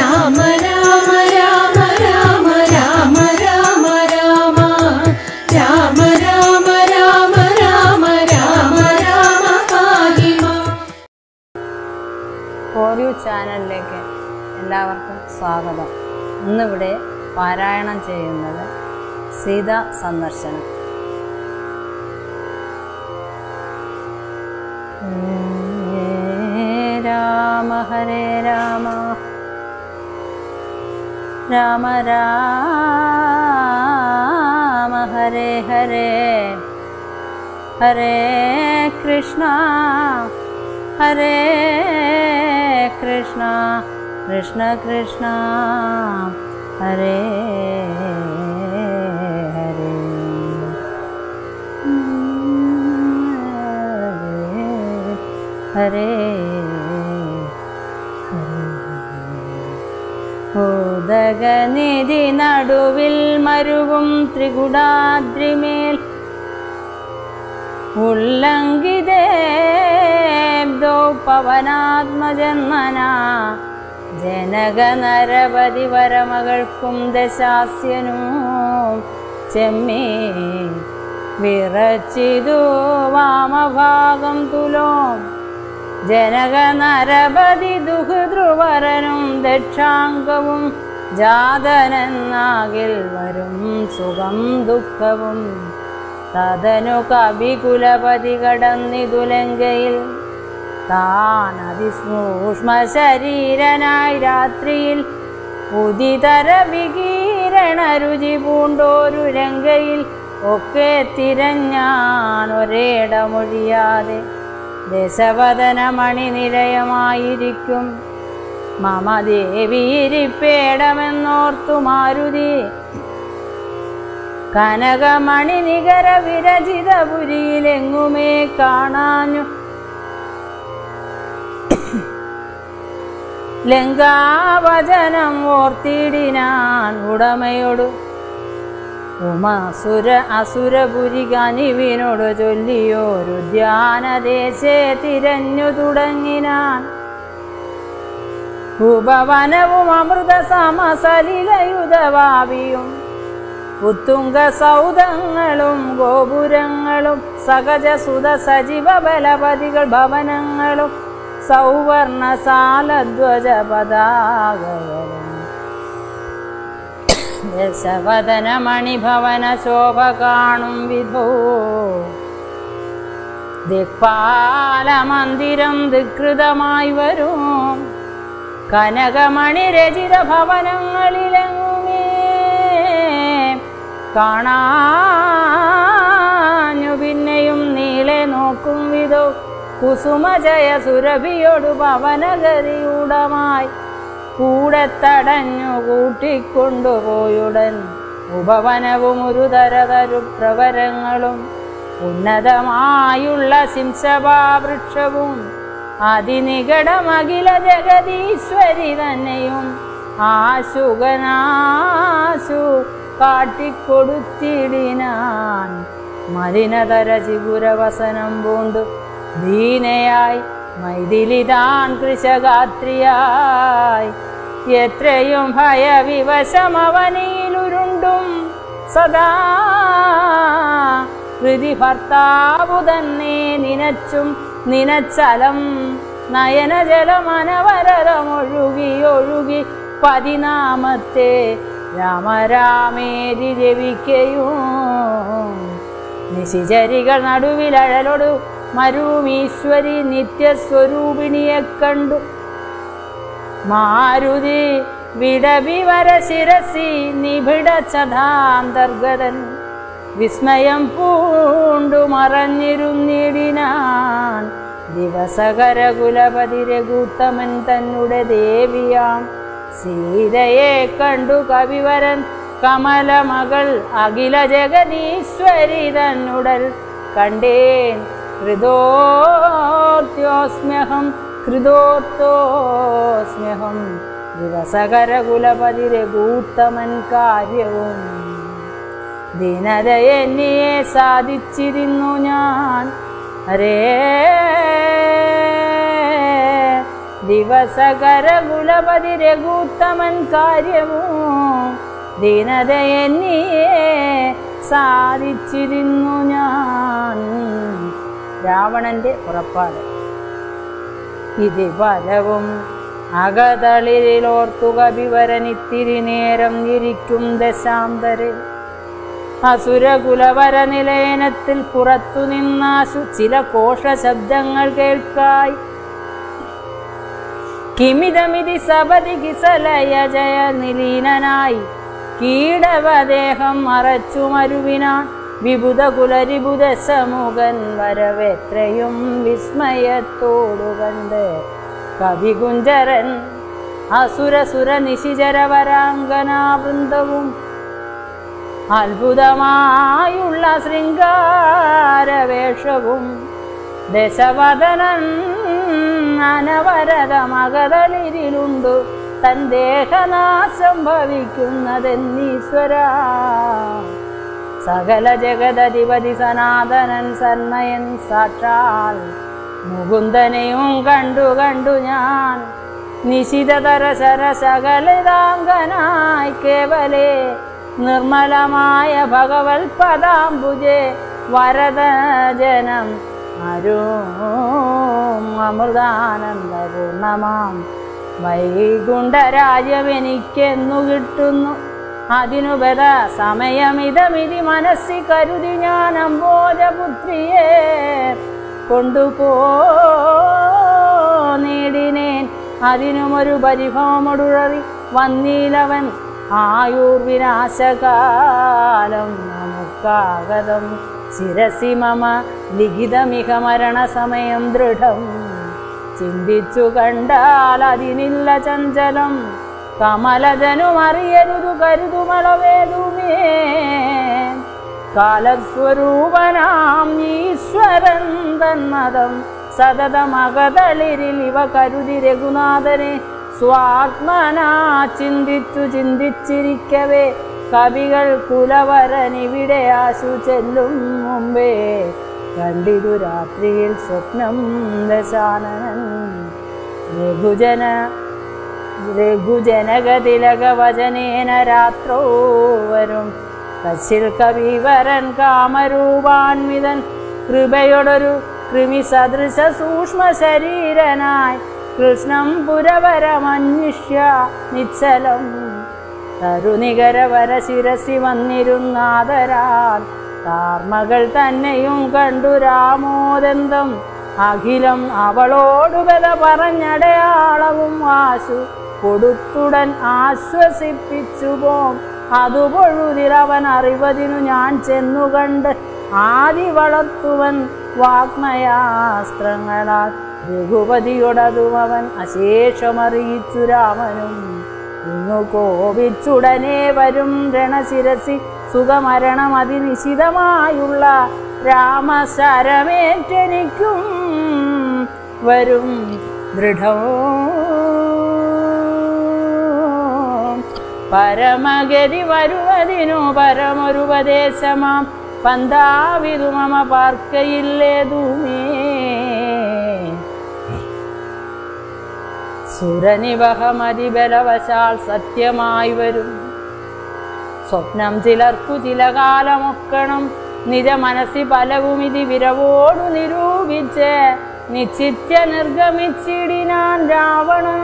രാമ രാമ രാമ രാമ രാമ രാമ രാമ രാമ രാമ രാമ രാമ രാമ രാമ പാഹിമ for you ചാനലിലേക്ക് എല്ലാവർക്കും സ്വാഗതം ഇന്നിവിടെ പാരായണം ചെയ്യുന്നത് സീതാ സന്ദർശനം ഹരേ രാമ ഹരേ രാമ രാമ രാമ ഹരേ ഹരേ ഹരേ കൃഷ്ണ ഹരേ കൃഷ്ണ കൃഷ്ണ കൃഷ്ണ ഹരേ ഹരേ ഹരേ ഉദകനിധി നടുവിൽ മരുവും ത്രികുടാദ്രിമേൽ ഉല്ലംഘിതേബ്ദോ പവനാത്മജന്മന ജനകനരപതി വരമകൾക്കും ദശാസ്യനും ചെമ്മേ വിറച്ചിതു വാമഭാഗം തുലോം ജനകനരപതി ദുഹൃദ്രുവരനും ദക്ഷാംഗവും ജാതനെന്നാകിൽ വരും സുഖം ദുഃഖവും തതനു കവികുലപതി കടന്നിതുലങ്കയിൽ താൻ അതിസൂക്ഷ്മ ശരീരനായി രാത്രിയിൽ ഉദിതര വികീരണ രുചി പൂണ്ടോരു ലങ്കയിൽ ഒക്കെ തിരഞ്ഞാൻ ഒരേടമൊഴിയാതെ ദശവദന മണിനിലയമായിരിക്കും മമ ദേവിയിരിപ്പേടമെന്നോർത്തു മാരുതി കനകമണി നികര വിരചിത പുരിയിലെങ്ങുമേ കാണാഞ്ഞു ലങ്കാവചനം ഓർത്തിടിനാൻ ഉടമയോട് ഉമാസുര അസുരപുരി കനിവിനോട് ചൊല്ലിയോരു ധ്യാനദേശേ തിരഞ്ഞു തുടങ്ങിനാൻ ഉപവനവും അമൃത സമസലിലയുധവാവിയും ഉത്തുംഗ സൗധങ്ങളും ഗോപുരങ്ങളും സഹജ സുത സജീവ ബലപതികൾ ഭവനങ്ങളും സൗവർണ സാലധ്വജ പതാകകളും ദശവദന മണിഭവന ശോഭ കാണും വിധോ ദിക്പാല മന്ദിരം ദികൃതമായി വരും കനകമണി രചിത ഭവനങ്ങളിലെങ്ങുമേ കാണാഞ്ഞു പിന്നെയും നീളെ നോക്കും വിധോ കുസുമജയ സുരഭിയോടു പവനഗതിയുടമായി കൂടെ തടഞ്ഞു കൂട്ടിക്കൊണ്ടുപോയുടൻ ഉപവനവും ഒരു തരതരു പ്രവരങ്ങളും ഉന്നതമായുള്ള സിംസഭാവൃക്ഷവും അതിനികടമഖില ജഗതീശ്വരി തന്നെയും ആശുകനാശു കാട്ടിക്കൊടുത്തിടിനാൻ മലിനതര ചിഗുരവസനം പൂണ്ടു ദീനയായി മൈഥിലിതാൻ കൃശഗാത്രിയായി എത്രയും ഭയവിവശമവനിയിലുരുണ്ടും സദാ ഹൃതി ഭർത്താവു തന്നെ നിനച്ചും നിനച്ചലം നയനജലമനവരമൊഴുകി ഒഴുകി പതിനാമത്തെ രാമരാമേതി ജപിക്കയും നിശിചരികൾ നടുവിലഴലൊടു മരുമീശ്വരി നിത്യസ്വരൂപിണിയെ കണ്ടു മാരുതി വിടവിവര ശിരസി നിബിഡ ചതാന്തർഗതൻ വിസ്മയം പൂണ്ടു മറഞ്ഞിരുന്നിടിനാൻ ദിവസകര കുലപതി രഘുത്തമൻ തന്നുടെ ദേവിയാം സീതയെ കണ്ടു കവിവരൻ കമലമകൾ അഖില ജഗദീശ്വരി തന്നുടൽ കണ്ടേൻ കൃതോത്യോസ്മ്യഹം കൃതോത്തോസ്മ്യഹം ദിവസകര കുലപതി രഘൂത്തമൻ കാര്യവും ദീനത എന്നിയെ സാധിച്ചിരുന്നു ഞാൻ ഹരേ ദിവസകരകുലപതി രഘുത്തമൻ കാര്യമോ ദീനതയെന്നിയെ സാധിച്ചിരുന്നു ഞാൻ രാവണന്റെ പുറപ്പാട് ഇത് ഫലവും അകതളിരിലോർത്തുക വിവരനിത്തിരി നേരം ഇരിക്കും ദശാന്തരെ അസുരകുലവര നിലയനത്തിൽ പുറത്തു നിന്നാശു ചില കോഷ ശബ്ദങ്ങൾ കേൾക്കായി കിമിതമിതി സപതി കിസലയ ജയ നിലീനനായി കീടവദേഹം മറച്ചു മരുവിനാൻ വിബുധ കുലരിബുധ സമുഖൻ വരവെത്രയും വിസ്മയത്തോടു കണ്ട് കവികുഞ്ചരൻ അസുരസുര നിശിചര വരാങ്കനാവൃന്ദവും അത്ഭുതമായുള്ള ശൃംഗാരവേഷവും ദശവദനൻ അനവരതമകതളിരിലുണ്ടു തൻ ദേഹനാശം ഭവിക്കുന്നതെന്നീശ്വര സകല ജഗതധിപതി സനാതനൻ സന്മയൻ സാക്ഷാൽ മുകുന്ദനെയും കണ്ടു കണ്ടു ഞാൻ നിശിതതര സകലിതാംഗനായി കേവലേ നിർമ്മലമായ ഭഗവത് പദാംബുജെ വരദജനം അരും അമൃതാനന്ദപൂർണമാം വൈകുണ്ഠരാജ്യം എനിക്കെന്നു കിട്ടുന്നു അതിനു ബദ സമയമിതമിതി മനസ്സി കരുതി ഞാൻ അംബോജപുത്രിയെ കൊണ്ടുപോ നേടിനേൻ അതിനുമൊരു പരിഭവമൊടുഴറി വന്നീലവൻ ആയുർവിനാശകാലം നമുക്കാഗതം ശിരസി മമ ലിഖിതമിക മരണസമയം ദൃഢം ചിന്തിച്ചു കണ്ടാൽ അതിനില്ല ചഞ്ചലം കമലജനുമറിയരുതു കരുതുമളവേതുമേ കാലസ്വരൂപനാം ഈശ്വരൻ തന്മതം സതതമകതളിരിൽ ഇവ കരുതി രഘുനാഥനെ സ്വാത്മനാ ചിന്തിച്ചു ചിന്തിച്ചിരിക്കവേ കവികൾ കുലവരനിവിടെ ആശു ചെല്ലും മുമ്പേ കണ്ടിതു രാത്രിയിൽ സ്വപ്നം ദശാനനൻ രഘുജന രഘുജനകതിലകവചനേന രാത്രോ വരും കശിൽ കവിവരൻ കാമരൂപാൻവിതൻ കൃപയോടൊരു കൃമി സദൃശ സൂക്ഷ്മ ശരീരനായി കൃഷ്ണം പുരവരമന്വിഷ്യ നിശ്ചലം തരുനികരവര ശിരസി വന്നിരുന്നാദരാൽ താർമകൾ തന്നെയും കണ്ടു രാമോദന്തം അഖിലം അവളോടു ബല പറഞ്ഞടയാളവും ആശു കൊടുത്തുടൻ ആശ്വസിപ്പിച്ചു പോം അതു പൊഴുതിലവൻ അറിവതിനു ഞാൻ ചെന്നു കണ്ട് ആദി വളർത്തുവൻ വാഗ്മയാസ്ത്രങ്ങളാൽ രഘുപതിയോടതും അവൻ അശേഷമറിയിച്ചു രാമനും ഇങ്ങു കോപിച്ചുടനെ വരും രണശിരസി സുഖമരണം അതിനിശിതമായുള്ള രാമശരമേറ്റെനിക്കും വരും ദൃഢവും പരമഗതി വരുവതിനു പരമൊരുപദേശമാം പന്താവിതു മമ പാർക്കയില്ലേതുമേ സുരനിവഹമതിബലവശാൽ സത്യമായി വരും സ്വപ്നം ചിലർക്കു ചില കാലമൊക്കണം നിജ മനസ്സി പലവും ഇത് വിരവോടു നിരൂപിച്ച് നിശ്ചിത്യ നിർഗമിച്ചിടിനാൻ രാവണൻ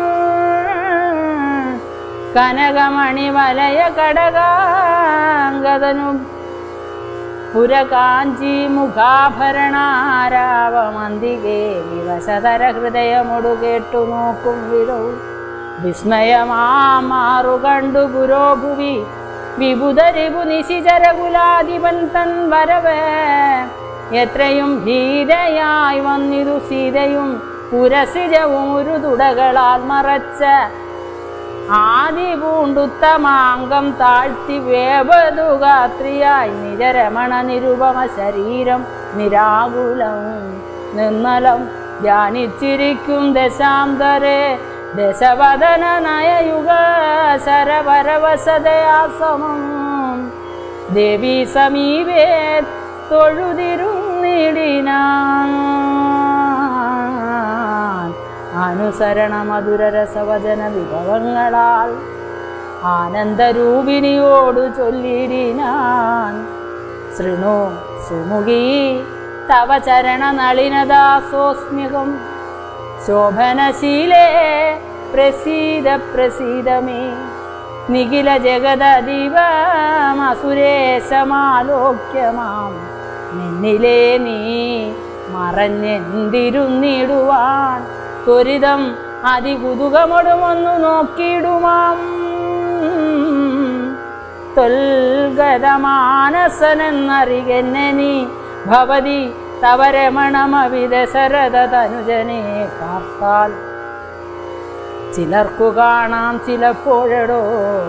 കനകമണി വലയ കടകാംഗതനും പുരകാഞ്ചി മുഖാഭരണാരാവമന്തികേ വിവശതര ഹൃദയമൊടു കേട്ടു നോക്കും വിധവും വിസ്മയമാറു കണ്ടു പുരോഭുവി വിബുധരിപു നിശിചരകുലാധിപൻ തൻ വരവ് എത്രയും ഭീതയായി വന്നിരു സീതയും പുരസിജവും ഒരു തുടകളാൽ മറച്ച ആദി പൂണ്ടുത്തമാങ്കം താഴ്ത്തി വേപതുഗാത്രിയായി നിജരമണ നിരുപമ ശരീരം നിരാകുലം നിർമ്മലം ധ്യാനിച്ചിരിക്കും ദശാന്തരെ ദശവദന നയയുഗ ശരപരവസതയാസമം ദേവി സമീപേ തൊഴുതിരുന്നിടിനാൻ ആ അനുസരണ മധുരരസവചന വിഭവങ്ങളാൽ ആനന്ദരൂപിണിയോടു ചൊല്ലിടിനാൻ ശൃണു സുമുഖി തവ ചരണ നളിനദാസോസ്മ്യകം ശോഭനശീലേ പ്രസീദ പ്രസീദമേ നിഖില ജഗദീപമസുരേശമാലോക്യമാം നിന്നിലേ നീ മറഞ്ഞെന്തിരുന്നിടുവാൻ ത്വരിതം അതികുതുകമൊടുമൊന്നു നോക്കിയിടുമാം തൊൽഗതമാനസനെന്നറികെന്നെ നീ ഭവതി തവ രമണമവിദശരഥ തനുജനെ പാർത്താൽ ചിലർക്കു കാണാം ചിലപ്പോഴടോ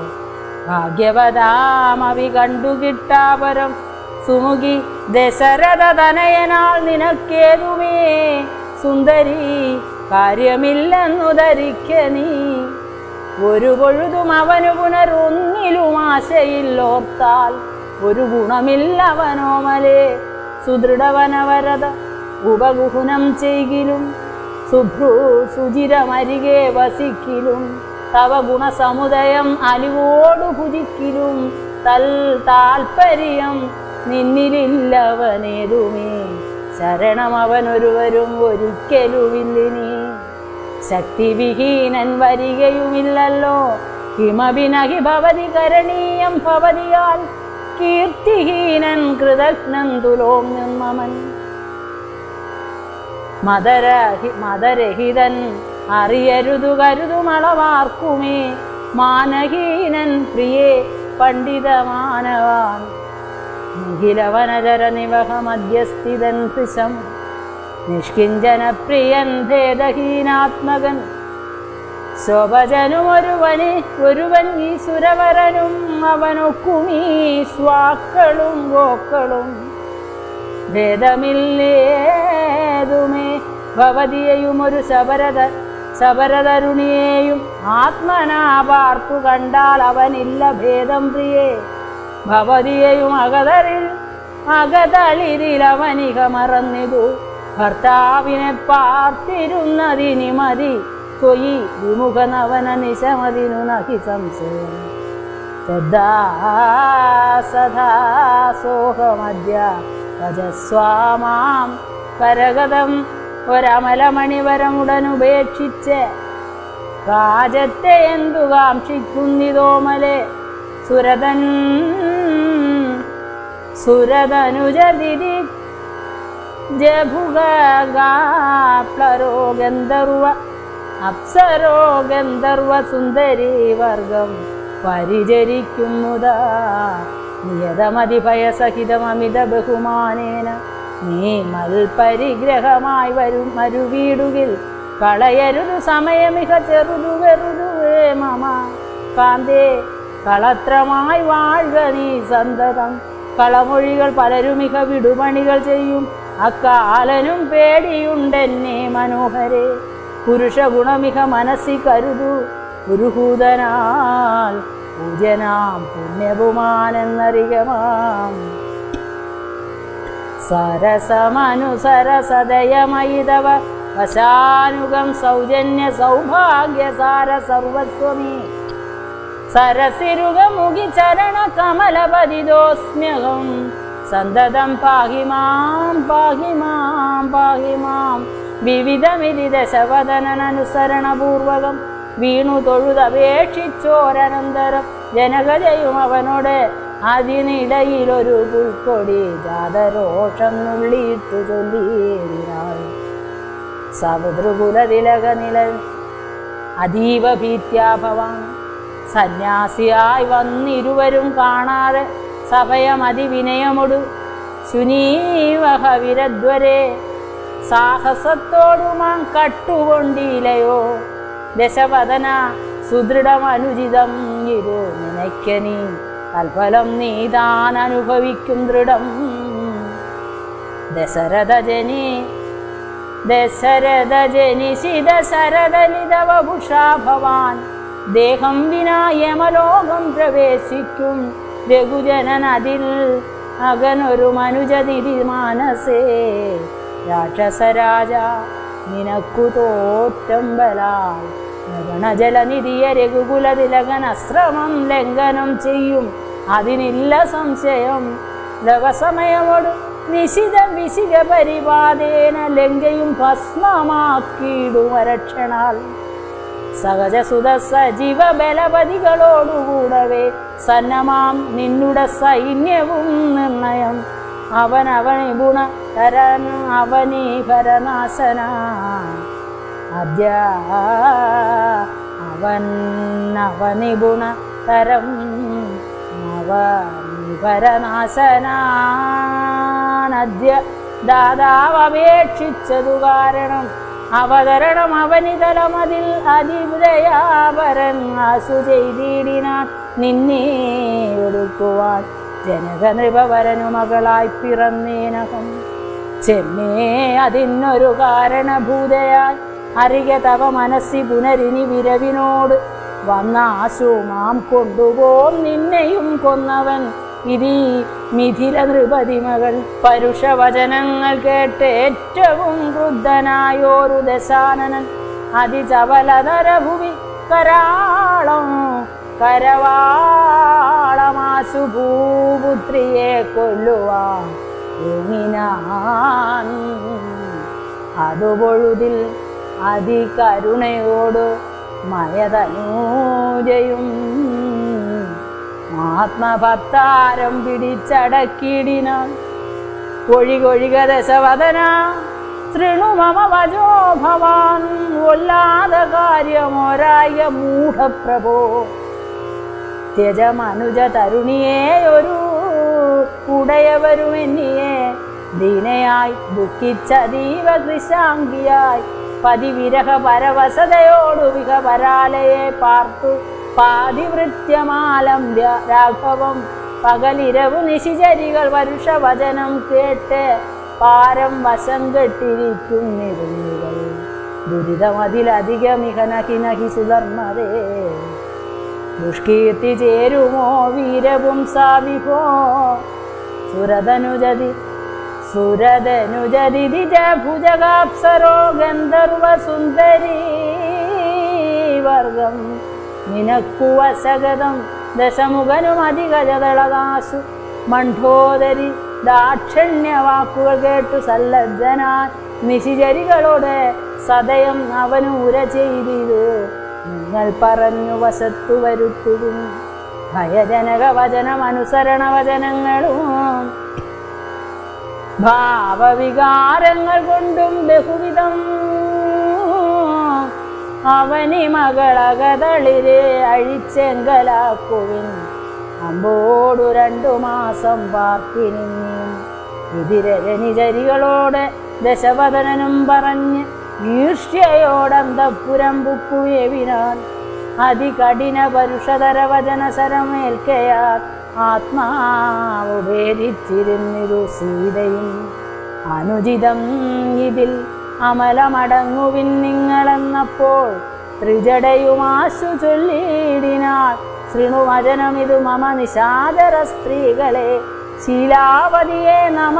ഭാഗ്യവതാമവി കണ്ടുകിട്ടാപരം സുമുഖി ദശരഥ തനയനാൾ നിനക്കേതുമേ സുന്ദരി കാര്യമില്ലെന്നു ധരിക്ക നീ ഒരു പൊഴുതും അവനു പുനരൊന്നിലും ആശയില്ലോർത്താൽ ഒരു ഗുണമില്ലവനോമലേ സുദൃഢവനവരത ഉപഗുഹനം ചെയ്കിലും സുഭ്രു സുചിരമരികെ വസിക്കിലും തവ ഗുണസമുദയം അലിവോടു ഭുജിക്കിലും തൽ താൽപര്യം നിന്നിലില്ലവനേതുമേ ശരണമവനൊരുവരും ഒരിക്കലുമില്ലിനി ശക്തിവിഹീനൻ വരികയുമില്ലല്ലോ ഹിമഭിനഹി ഭവതി കരണീയം ഭവതിയാൽ കീർത്തിഹീനൻ കൃതജ്ഞൻ തുലോം നിർമ്മമൻ മദരഹി മദരഹിതൻ അറിയരുതു കരുതുമളവാർക്കുമേ മാനഹീനൻ പ്രിയേ പണ്ഡിതമാനവാൻ നിഖിലവനചര നിവഹ മധ്യസ്ഥിതൻ കൃശം നിഷ്കിഞ്ചന പ്രിയൻ ഭേദഹീനാത്മകൻ ശോഭജനുമൊരുവന് ഒരുവൻ ഈ സുരവരനും അവനൊക്കുമീ സ്വാക്കളും ഗോക്കളും ഭേദമില്ലേതുമേ ഭവതിയെയും ഒരു ശബരത ശബരതരുണിയെയും ആത്മനാ പാർത്തു കണ്ടാൽ അവനില്ല ഭേദം പ്രിയേ ഭവതിയെയും അകതറിൽ അകതളിരിൽ അവനിക മറന്നിതു ഭർത്താവിനെ പാർത്തിരുന്നതിനി മതി ത്വയി വിമുഖനവന നിശമതിനു നഹി സംശയം ശ്രദ്ധാ സദാ സോഹമദ്യ ഭജസ്വാമാം പരഗതം ഒരമലമണിവരമുടനുപേക്ഷിച്ച് കാജത്തെ എന്തു കാക്ഷിക്കുന്നിതോമലെ സുരതൻ സുരതനുജതിരി ജഭുഗാപ്ലരോ ഗന്ധർവ അപ്സരോ ഗന്ധർവ സുന്ദരി വർഗം പരിചരിക്കുന്നുതാ നിയതമതി ഭയസഹിതമമിത ബഹുമാനേന നീ മൽപരിഗ്രഹമായി വരും മരുവീടുകിൽ കളയരുതു സമയമിക ചെറുതു വെറുതുവേ മമ കാന്തേ കളത്രമായി വാഴ്ക നീ സന്തതം കളമൊഴികൾ പലരുമിക വിടുപണികൾ ചെയ്യും അക്കാലനും പേടിയുണ്ടെന്നെ മനോഹരെ പുരുഷ ഗുണമിക മനസ്സി കരുതു ഗുരുഹൂതനാൽ പൂജനാം പുണ്യപുമാനെന്നറിയമാം സരസമനുസരസദയമയിതവ വശാനുഗം സൗജന്യ സൗഭാഗ്യ സാര സർവസ്വമേ സരസിരുഗമുഖി ചരണ കമലപതിദോസ്മ്യഹം സന്തതം പാഹി മാം പാഹി മാം പാഹി മാം വിവിധമിതി ദശവദനനുസരണപൂർവകം വീണു തൊഴുതപേക്ഷിച്ചോരനന്തരം ജനകജയും അവനോട് അതിനിടയിലൊരു പുൽക്കൊടി ജാതരോഷം നുള്ളിയിട്ടു ചൊല്ലിയേറിനാൾ സമുദ്രകുലതിലക നില അതീവ ഭീത്യാഭവാൻ സന്യാസിയായി വന്നിരുവരും കാണാതെ സഭയമതിവിനയമൊടു ശുനീവഹ വിരദ്വരെ സാഹസത്തോടുമാം കട്ടുകൊണ്ടിലയോ ദശവദന സുദൃഢമനുചിതം ഇരു നിനയ്ക്കനീ തൽഫലം നീ താൻ അനുഭവിക്കും ദൃഢം ദശരഥജനി ദശരഥജനിശിത ശരദലിതവഭുഷാ ഭവാൻ ദേഹം വിനാ യമലോകം പ്രവേശിക്കും രഘുജനൻ അതിൽ അകനൊരു മനുജതിരി മാനസേ രാക്ഷസരാജ നിനക്കു തോറ്റമ്പലാൽ ലവണജലനിധിയ രഘുകുല തിലകൻ അശ്രമം ലംഘനം ചെയ്യും അതിനില്ല സംശയം ലവസമയമോട് നിശിത വിശിക പരിപാതേന ലങ്കയും ഭസ്മമാക്കിയിടും അരക്ഷണാൽ സഹജസുത സജീവ ബലപതികളോടുകൂടവേ സന്നമാം നിന്നുടെ സൈന്യവും നിർണയം അവൻ അവനി ഗുണ തരൻ അവനി ഭരനാശന അദ്യ അവൻ അവനി ഗുണ തരം നവനിഭരനാശനാദ്യ ദാതാവ് അപേക്ഷിച്ചതു കാരണം അവതരണം അവനിതലമതിൽ അതിദയാപരൻ ആസു ചെയ്തിടിനാൻ നിന്നെ ഒടുക്കുവാൻ ജനക നൃപവരനു മകളായി പിറന്നേനകം ചെമ്മേ അതിനൊരു കാരണഭൂതയായി അറിയ തവ മനസ്സി പുനരിനി വിരവിനോട് വന്ന ആശു മാം കൊണ്ടുപോം നിന്നെയും കൊന്നവൻ ഇതീ മിഥില നൃപതിമകൾ പരുഷവചനങ്ങൾ കേട്ട് ഏറ്റവും ക്രുദ്ധനായോരു ദശാനനൻ അതിചപലതര ഭുവി കരാളം കരവാളമാശു ഭൂപുത്രിയെ കൊല്ലുവാൻ ൂങ്ങിനാൻ അതുപൊഴുതിൽ അതികരുണയോട് മയതനൂജയും ആത്മഭക്താരം പിടിച്ചടക്കിടിനാൻ കൊഴികൊഴിക ദശവദന ശൃണു മമ വജോ ഭവാൻ ഒല്ലാത കാര്യമൊരായ മൂഢപ്രഭോ ത്യജമനുജ തരുണിയെ ഒരു ഉടയവരുമെന്നിയെ ദീനയായി ദുഃഖിച്ചതീവ കൃശാംഗിയായി പതിവിരഹ പരവശതയോടു വിഹ പരാലയെ പാർത്തു പാതിവൃത്യമാലം രാ- രാഘവം പകലിരവു നിശിചരികൾ വരുഷവചനം കേട്ട് പാരം വശം കെട്ടിരിക്കുന്നിരുന്നുകൾ ദുരിതമതിലധികമിഹ നഹി നഹി സുധർമ്മതേ ദുഷ്കീർത്തി ചേരുമോ വീരപുംസാ വിഭോ സുരതനുജതി സുരതനുജതി ദിജ ഭുജകാപ്സരോ ഗന്ധർവ സുന്ദരീ വർഗം നിനക്കു വശഗതം ദശമുഖനും അധികജതളകാശു മണ്ഡോദരി ദാക്ഷിണ്യ വാക്കുകൾ കേട്ടു സല്ലജ്ജനാൻ നിശിചരികളോട് സദയം അവനു ഉര ചെയ്തിരു നിങ്ങൾ പറഞ്ഞു വശത്തു വരുത്തുവിൻ ഭയജനക വചനം അനുസരണ വചനങ്ങളും ഭാവവികാരങ്ങൾ കൊണ്ടും ബഹുവിധം അവനി മകളകതളിരെ അഴിച്ചെങ്കലാക്കുവിൻ അമ്പോടു രണ്ടു മാസം പാർക്കിനിയും ഇതിരനിചരികളോട് ദശവദനനും പറഞ്ഞ് ഈർഷ്യയോടന്തപുരം ബുക്കുയേവിനാൻ അതികഠിന പരുഷതര വചന ശരമേൽക്കയാൽ ആത്മാവ് ഭേദിച്ചിരുന്നിരു സീതയും അനുചിതം ഇതിൽ അമലമടങ്ങുവിൻ നിങ്ങളെന്നപ്പോൾ ത്രിജടയുമാശു ചൊല്ലിയിടിനാൾ ശൃണുവചനമിതു മമ നിശാചര സ്ത്രീകളെ ശീലാവതിയെ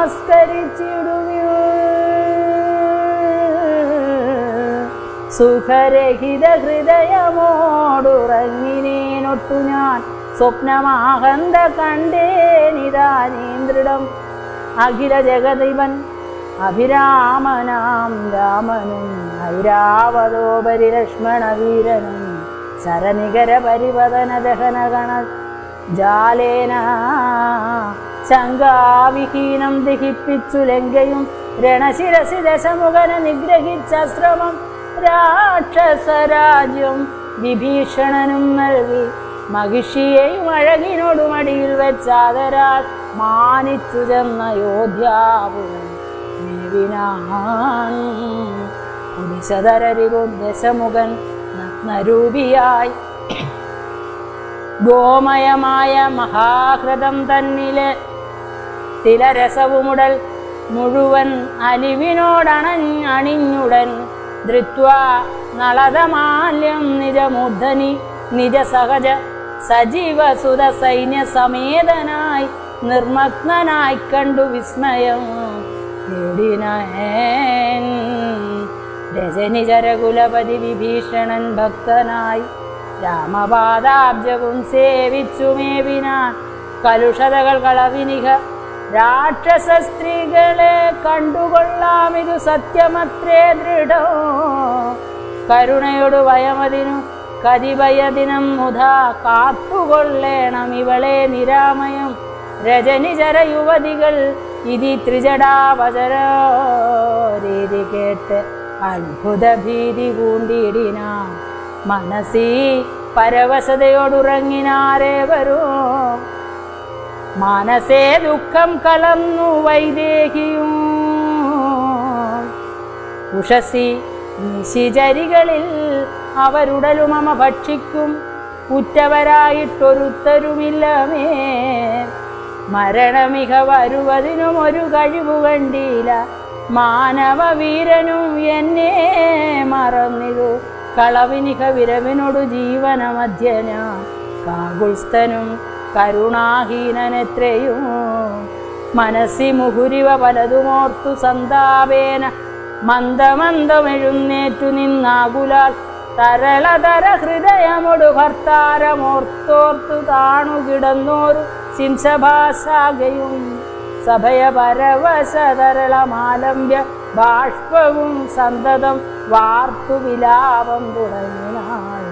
നമസ്കരിച്ചിടുവീ സുഖരഹിത ഹൃദയമോടുറങ്ങിനേനൊട്ടു ഞാൻ സ്വപ്നമാഹന്ത കണ്ടേനിതാനീന്ദ്രിടം അഖില ജഗതിവൻ അഭിരാമനാം രാമനും ഐരാവതോപരി ലക്ഷ്മണവീരനും ശരനികര പരിവദന ദഹനഗണ ജാലേന ശങ്കാവിഹീനം ദഹിപ്പിച്ചു ലങ്കയും രണശിരസി ദശമുഖന നിഗ്രഹിച്ച ശ്രമം രാക്ഷസരാജ്യം വിഭീഷണനും നൽകി മഹിഷിയെയും അഴകിനോടുമടിയിൽ വെച്ചാതരാൾ മാനിച്ചു ചെന്ന യോധ്യാപുരം മേവിനാൻ കുരിശതരരിവും ദശമുഖൻ നഗ്നരൂപിയായി ഗോമയമായ മഹാഹൃതം തന്നില് തിലരസവുമുടൽ മുഴുവൻ അലിവിനോടണഞ്ഞണിഞ്ഞുടൻ ധൃത്വ നളതമാല്യം നിജമൂർധനി നിജസഹജ സജീവസുത സൈന്യ സമേതനായി നിർമ്മഗ്നായി കണ്ടു വിസ്മയം തേടിനേൻ രജനിചരകുലപതി വിഭീഷണൻ ഭക്തനായി രാമപാദാബ്ജവും സേവിച്ചു മേവിനാൻ കലുഷതകൾ കളവിനിക രാക്ഷസ സ്ത്രീകളെ കണ്ടുകൊള്ളാം ഇത് സത്യമത്രേ ദൃഢോ കരുണയോട് വയമതിനു കതിഭയദിനം മുതാ കാത്തുകൊള്ളേണം ഇവളെ നിരാമയം രജനിചര യുവതികൾ ഇതി ത്രിജടാവചര രീതി കേട്ട് അത്ഭുത ഭീതി പൂണ്ടിടിനാൻ മനസ്സി പരവശതയോടുറങ്ങിനാരേ വരൂ മനസ്സേ ദുഃഖം കലർന്നു വൈദേഹിയും ഉഷസി നിശിചരികളിൽ അവരുടലുമമ ഭക്ഷിക്കും ഉറ്റവരായിട്ടൊരുത്തരുമില്ലമേ മരണമിക വരുവതിനും ഒരു കഴിവു കണ്ടില്ല മാനവവീരനും എന്നെ മറന്നിരു കളവിനിക വിരവിനോടു ജീവനമധ്യന കാകുൽസ്ഥനും കരുണാഹീനനെത്രയും മനസ്സി മുഹുരിവ പലതുമോർത്തു സന്താപേന മന്ദമന്ദമെഴുന്നേറ്റു നിന്നാകുലാൽ തരളതര ഹൃദയമൊടു ഭർത്താരമോർത്തോർത്തു താണു കിടന്നോരു സിംസഭാസാകയും സഭയ പരവശതരളമാലംബ്യ ബാഷ്പവും സന്തതം വാർത്തു വിലാപം തുടങ്ങിനാൾ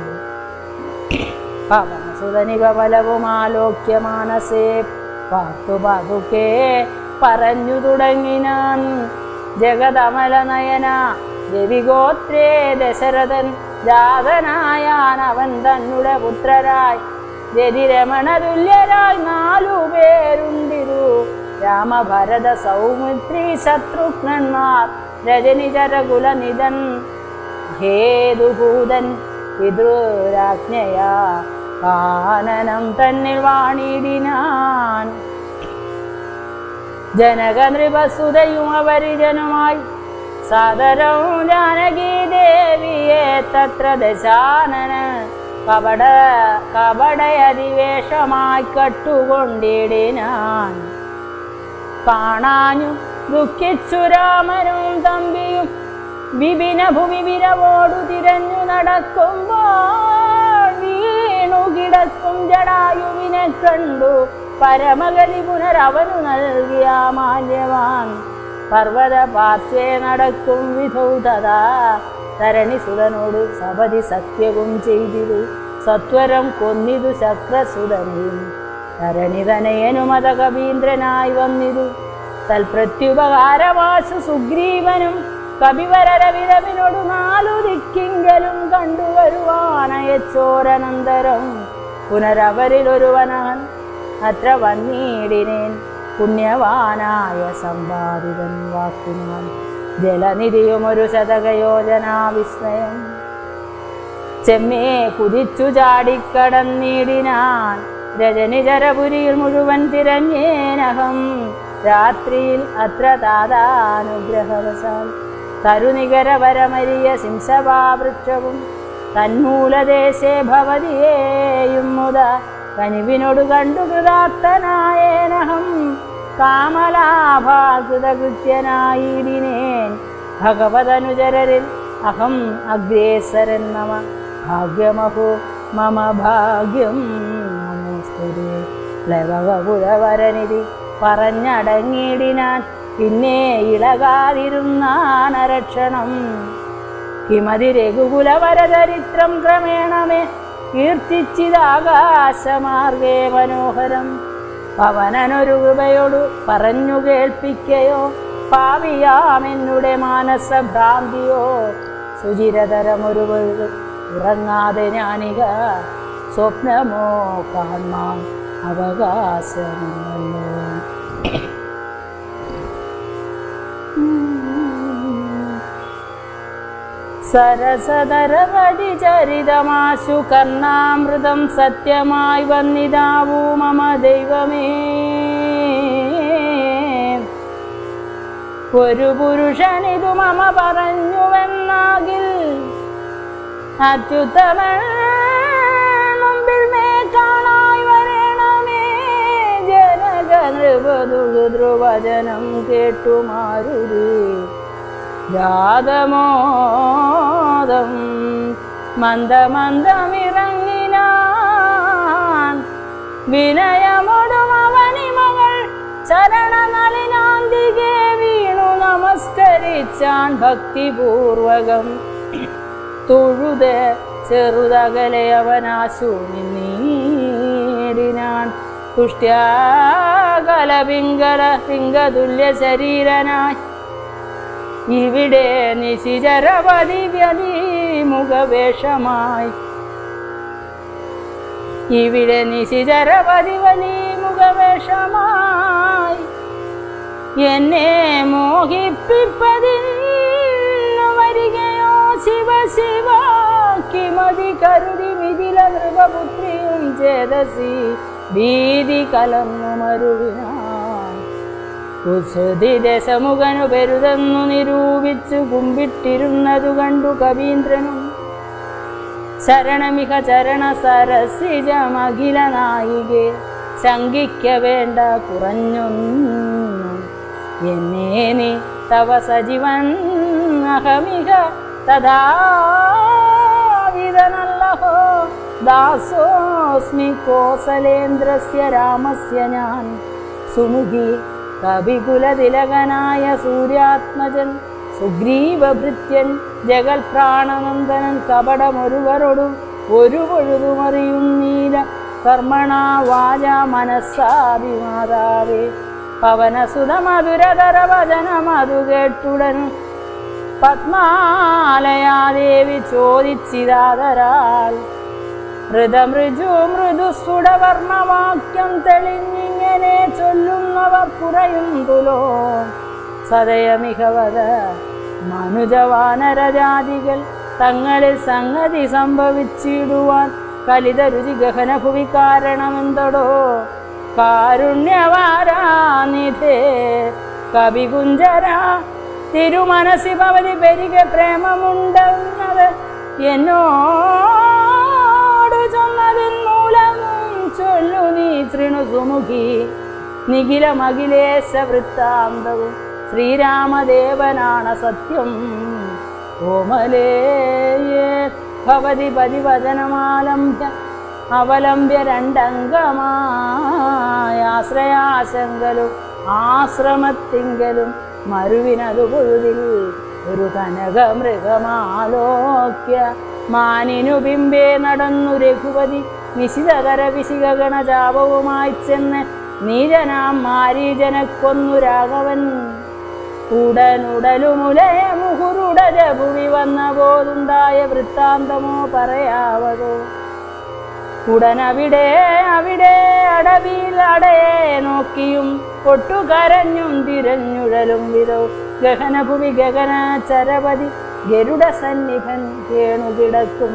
പവനസുതനിവ ഫലവും ആലോക്യ മാനസേ പാർത്തു പതുക്കെ പറഞ്ഞു തുടങ്ങിനാൻ ജഗതമല നയന രവിഗോത്രേ ദശരഥൻ ജാതനായാൻ അവൻ തന്നുടെ പുത്രരായി രതിരമണ തുല്യരായി നാലു പേരുണ്ടിരു രാമഭരത സൗമിത്രി ശത്രുഘ്നന്മാർ രജനിചരകുലനിധൻ ഹേതുഭൂതൻ പിതൃരാജ്ഞയാ കാനനം തന്നിൽ വാണിടിനാൻ ജനകനൃപസുതയും അവരിജനുമായി സദരവും ജാനകി ദേവിയെ തത്ര ദശാനന കപട കപടയതിവേഷമായി കട്ടുകൊണ്ടിടിനാൻ കാണാഞ്ഞു ദുഃഖിച്ചു രാമനും തമ്പിയും വിപിന ഭൂമി വിരവോടു തിരഞ്ഞു നടക്കുമ്പോൾ വീണു കിടക്കും ജടായുവിനെ കണ്ടു പരമഗതി പുനരവനു നൽകിയ മാല്യവാൻ പർവ്വത പാർശ്വേ നടക്കും വിധൗ തഥാ തരണിസുതനോട് സപതി സത്യവും ചെയ്തിരു സത്വരം കൊന്നിതു ശക്രസുതനെയും തരണിതനയനുമത കവീന്ദ്രനായി വന്നിരു തൽപ്രത്യുപകാരമാശു സുഗ്രീവനും കവിവരരവിരവിനോട് നാലു ദിക്കിങ്കലും കണ്ടുവരുവാനയച്ചോരനന്തരം പുനരവരിലൊരുവനാൻ അത്ര വന്നീടിനേൻ പുണ്യവാനായ സമ്പാദിതൻ വാക്കിനാൽ ജലനിധിയുമൊരു ശതകയോജനാ വിസ്മയം ചെമ്മേ കുതിച്ചു ചാടിക്കടന്നിടിനാൻ രജനിചരപുരിയിൽ മുഴുവൻ തിരഞ്ഞേനഹം രാത്രിയിൽ അത്ര താതാനുഗ്രഹവശാൽ തരുനികരവരമരിയ സിംസഭാവൃക്ഷവും തന്മൂലദേശേ ഭവതിയേയും മുത കനിവിനോട് കണ്ടു കൃതാർത്ഥനായേനഹം കാമലാഭാകൃതകൃത്യനായിടിനേൻ ഭഗവതനുചരരിൽ അഹം അഗ്രേസരൻ മമ ഭാഗ്യമഹോ മമ ഭാഗ്യം നമോസ്തുതേ പ്ലവകപുരവരനിധി പറഞ്ഞടങ്ങിയിടിനാൻ പിന്നെ ഇളകാതിരുന്നാനരക്ഷണം കിമതി രഘുകുലവരചരിത്രം ക്രമേണമേ കീർത്തിച്ചിതാകാശമാർഗേ മനോഹരം പവനനൊരു കൃപയോടു പറഞ്ഞു കേൾപ്പിക്കയോ പാവിയാമെന്നുടെ മാനസഭ്രാന്തിയോ സുചിരതരമൊരു വെഴു ഉറങ്ങാതെ ഞാനിക സ്വപ്നമോ കാൺമാൻ അവകാശമല്ലോ സരസതരവതി ചരിതമാശു കർണാമൃതം സത്യമായി വന്നിതാവൂ മമ ദൈവമേ ഒരു പുരുഷനിതു മമ പറഞ്ഞുവെന്നാകിൽ അത്യുത്തമൻ മുമ്പിൽ മേ കാണായി വരണമേ ജനക നൃപതുകൃതൃവചനം കേട്ടു മാരുതി ജാതമോദം മന്ദമന്ദമിറങ്ങിനാൻ വിനയമൊടും അവനിമകൾ ചരണനളിനാന്തികെ വീണു നമസ്കരിച്ചാൻ ഭക്തിപൂർവകം തൊഴുത് ചെറുതകലെ അവനാശു നിന്നീടിനാൻ തുഷ്ട്യാകല പിങ്കല പിങ്കതുല്യ ശരീരനായി ഇവിടെ നിശിചരപതി മുഖവേഷമായി ഇവിടെ നിശിചരപതി വലി മുഖവേഷമായി എന്നെ മോഹിപ്പിപ്പതിന്നു വരികയോ ശിവ ശിവ കിമതി കരുതി മിഥില നൃപപുത്രിയും ചേതസി ഭീതി കലർന്നു മരുവിനാൻ കുസൃതി ദശമുഖനു പെരുതെന്നു നിരൂപിച്ചു കുമ്പിട്ടിരുന്നതു കണ്ടു കവീന്ദ്രനും ശരണമിക ചരണ സരസിജമഖില നായികെ ശങ്കിക്ക വേണ്ട കുറഞ്ഞൊന്നു എന്നെ നീ തവ സജീവൻ അഹമിക തഥാവിധനല്ലഹോ ദാസോസ്മി കോസലേന്ദ്രസ്യ രാമസ്യ ഞാൻ സുമുഖി കവികുലതിലകനായ സൂര്യാത്മജൻ സുഗ്രീവഭൃത്യൻ ജഗൽ പ്രാണനന്ദനൻ കപടമൊരുവരോടും ഒരു പൊഴുതുമറിയുന്നീല കർമ്മണ വാച മനസ്സാഭിമാതാവേ പവനസുത മധുരതര വചനമതു കേട്ടുടൻ പത്മാലയാദേവി ചോദിച്ചിതാതരാൽ മൃതമൃജു മൃദുസ്ഫുടവർണവാക്യം തെളിഞ്ഞിങ്ങനെ ചൊല്ലുന്നവർ കുറയും തുലോ സദയമികവത മനുജവാനരജാതികൾ തങ്ങളിൽ സംഗതി സംഭവിച്ചിടുവാൻ കലിതരുചി ഗഹനഭുവി കാരണമെന്തടോ കാരുണ്യവാരാനിധേ കവികുഞ്ചര തിരുമനസി ഭവതി പെരുക പ്രേമമുണ്ടെന്നത് എന്നോട് ചൊന്നതിൻ മൂലവും ചൊല്ലു നീ ശൃണു സുമുഖി നിഖിലമഖിലേശ വൃത്താന്തവും ശ്രീരാമദേവനാണ് സത്യം കോമലേയേ ഭവതി പതിവചനമാലംബ്യ അവലംബ്യ രണ്ടംഗമായ ആശ്രയാശങ്കലും ആശ്രമത്തിങ്കലും മരുവിനതു പൊഴുതിൽ ഒരു കനകമൃഗമാലോക്യ മാനിനു ബിംബേ നടന്നു രഘുപതി നിശിതകര വിശികഗണജാപവുമായി ചെന്ന് നീജനാം മാരീജനെ കൊന്നു രാഘവൻ ഉടനുടലുമുലയ മുഹുരുടര ഭുവി വന്ന പോലുണ്ടായ വൃത്താന്തമോ പറയാവതോ ഉടനവിടെ അവിടെ അടവിൽ അടയെ നോക്കിയും പൊട്ടുകരഞ്ഞും തിരഞ്ഞുഴലും വിധൗ ഗഹനഭുവി ഗഗന ചരപതി ഗരുഡ സന്നിഭൻ കേണുകിടക്കും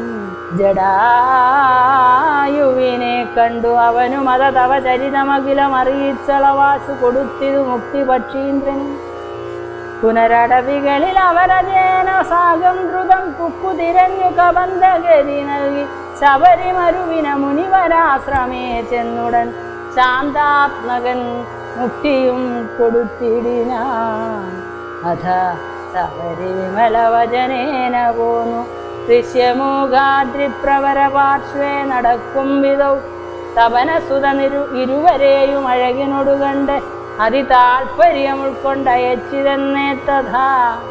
ജടായുവിനെ കണ്ടു അവനു മത തവ ചരിതമഖിലം അറിയിച്ചളവാശു കൊടുത്തിതു മുക്തി പക്ഷീന്ദ്രനും പുനരടവികളിൽ അവരജേന സാഗം ദ്രുതം കുക്കു തിരഞ്ഞു കബന്ധഗതി നൽകി ശബരിമരുവിന മുനിവരാശ്രമേ ചെന്നുടൻ ശാന്താത്മകൻ മുക്തിയും കൊടുത്തിടിനാൻ അഥ ശബരി വിമലവചനേന പോന്നു ദൃശ്യമൂകാദ്രിപ്രവര പാർശ്വേ നടക്കും വിധൗ തപനസുത നിരു ഇരുവരെയും അഴകിനോടു കണ്ട് അതിതാൽപര്യം ഉൾക്കൊണ്ടയച്ചിതെന്നേ തഥാ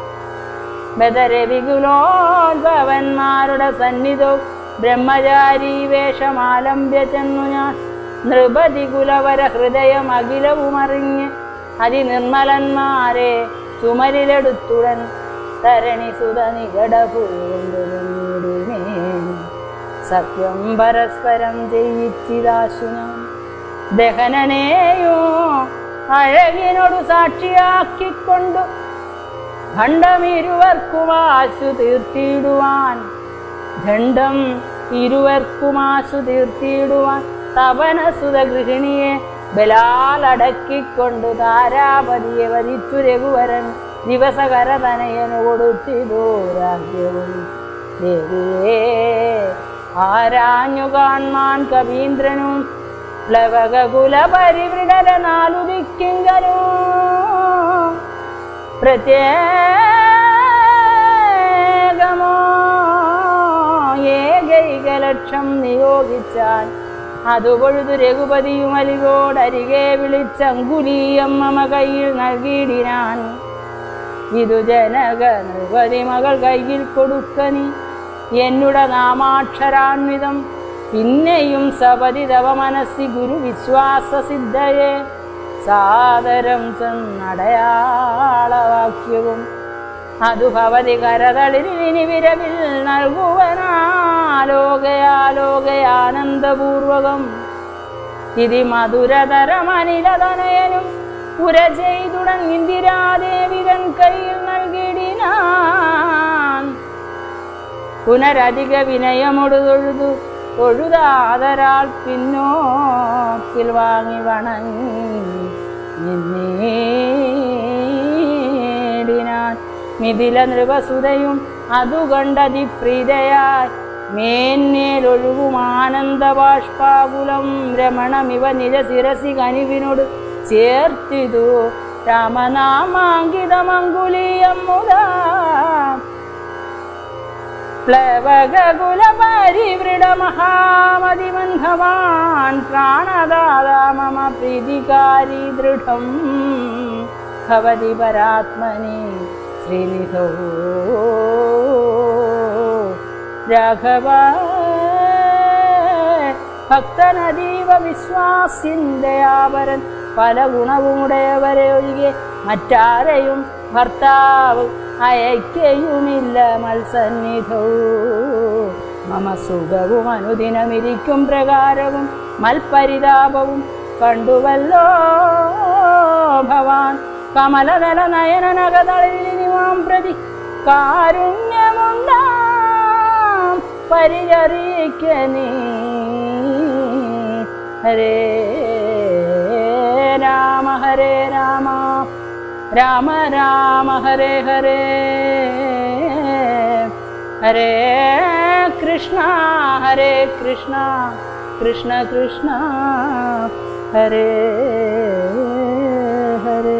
ബദരവികുലോത്ഭവന്മാരുടെ സന്നിധവും ബ്രഹ്മചാരി വേഷമാലംബ്യ ചെന്നു ഞാൻ നൃപതി കുലവര ഹൃദയം അഖിലവുമറിഞ്ഞ് അതിനിർമ്മലന്മാരെ ചുമലിലെടുത്തുടൻ തരണി സുത നികടപൂണ്ടുമേ സത്യം പരസ്പരം ജയിച്ചിതാശു ഞാൻ ദഹനനെയോ അഴകിനോടു സാക്ഷിയാക്കിക്കൊണ്ടു ഖണ്ഡമിരുവർക്കും ആശു തീർത്തിയിടുവാൻ ഖണ്ഡം ഇരുവർക്കുമാശു തീർത്തിയിടുവാൻ തപനസുത ഗൃഹിണിയെ ബലാലടക്കിക്കൊണ്ടു താരാപതിയെ വരിച്ചു രഘുവരൻ ദിവസകരതനയനു കൊടുത്തിതു രാജ്യവും ദേവിയേ ആരാഞ്ഞു കാൺമാൻ കവീന്ദ്രനും പ്ലവകുല പരിവൃടര നാലു ദിക്കിങ്കലും ഏകലക്ഷം നിയോഗിച്ചാൻ അതുപൊഴുതു രഘുപതിയും അലിവോടരികെ വിളിച്ചങ്കുലീയം മമ കയ്യിൽ നൽകിയിടിനാൻ ഇതു ജനക നിർവതി മകൾ കയ്യിൽ കൊടുക്കനി എന്നുടെ നാമാക്ഷരാന്വിതം പിന്നെയും സപതി തവ മനസ്സി ഗുരു വിശ്വാസ സിദ്ധയെ സാദരം ചെന്നടയാളവാക്യവും അതു ഭവതി കരതളിരിനി വിരവിൽ നൽകുവനാലോകയാലോകയാനന്ദപൂർവകം ഇതി മധുരതരമനിലതനയനും പുര ചെയ്തുടൻ ഇന്ദിരാദേവിതൻ കയ്യിൽ നൽകിടിനാൻ പുനരധിക വിനയമൊടു തൊഴുതു തൊഴുതാതരാൾ പിന്നോക്കിൽ വാങ്ങി വണങ്ങിനാൻ മിഥില നൃപസുതയും അതു കണ്ടതി പ്രീതയായി മേന്മേലൊഴുകും ആനന്ദബാഷ്പാകുലം രമണമിവ നിജ ശിരസി കനിവിനോട് ചേർത്തിതു രാമനാമാങ്കിതമങ്കുലീയം മുതാ പ്ലവകുലപരിവൃഢമഹാമതിമന്ധവാൻ പ്രാണദാതാ മമ പ്രീതികാരി ദൃഢം ഭവതി പരാത്മനി ശ്രീനിധോ രാഘവ ഭക്തനതീവ വിശ്വാസിന്ദയാപരൻ പല ഗുണവുമുടയവരെ ഒഴികെ മറ്റാരെയും ഭർത്താവ് അയക്കയുമില്ല മത്സന്നിധോ മമ സുഖവും അനുദിനമിരിക്കും പ്രകാരവും മൽപരിതാപവും കണ്ടുവല്ലോ ഭവാൻ കമലതല നയനനകതളിനിമാം പ്രതി കാരുണ്യമുണ്ടാം പരിചറിക്കനീ ഹരേ രാമ ഹരേ രാമ രാമ രാമ ഹരേ ഹരേ ഹരേ കൃഷ്ണ ഹരേ കൃഷ്ണ കൃഷ്ണ കൃഷ്ണ ഹരേ ഹരേ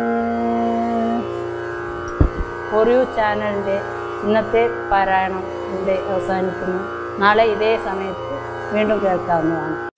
ഒരു ചാനലിൻ്റെ ഇന്നത്തെ പാരായണം ഇവിടെ അവസാനിക്കുന്നു നാളെ ഇതേ സമയത്ത് വീണ്ടും കേൾക്കാവുന്നതാണ്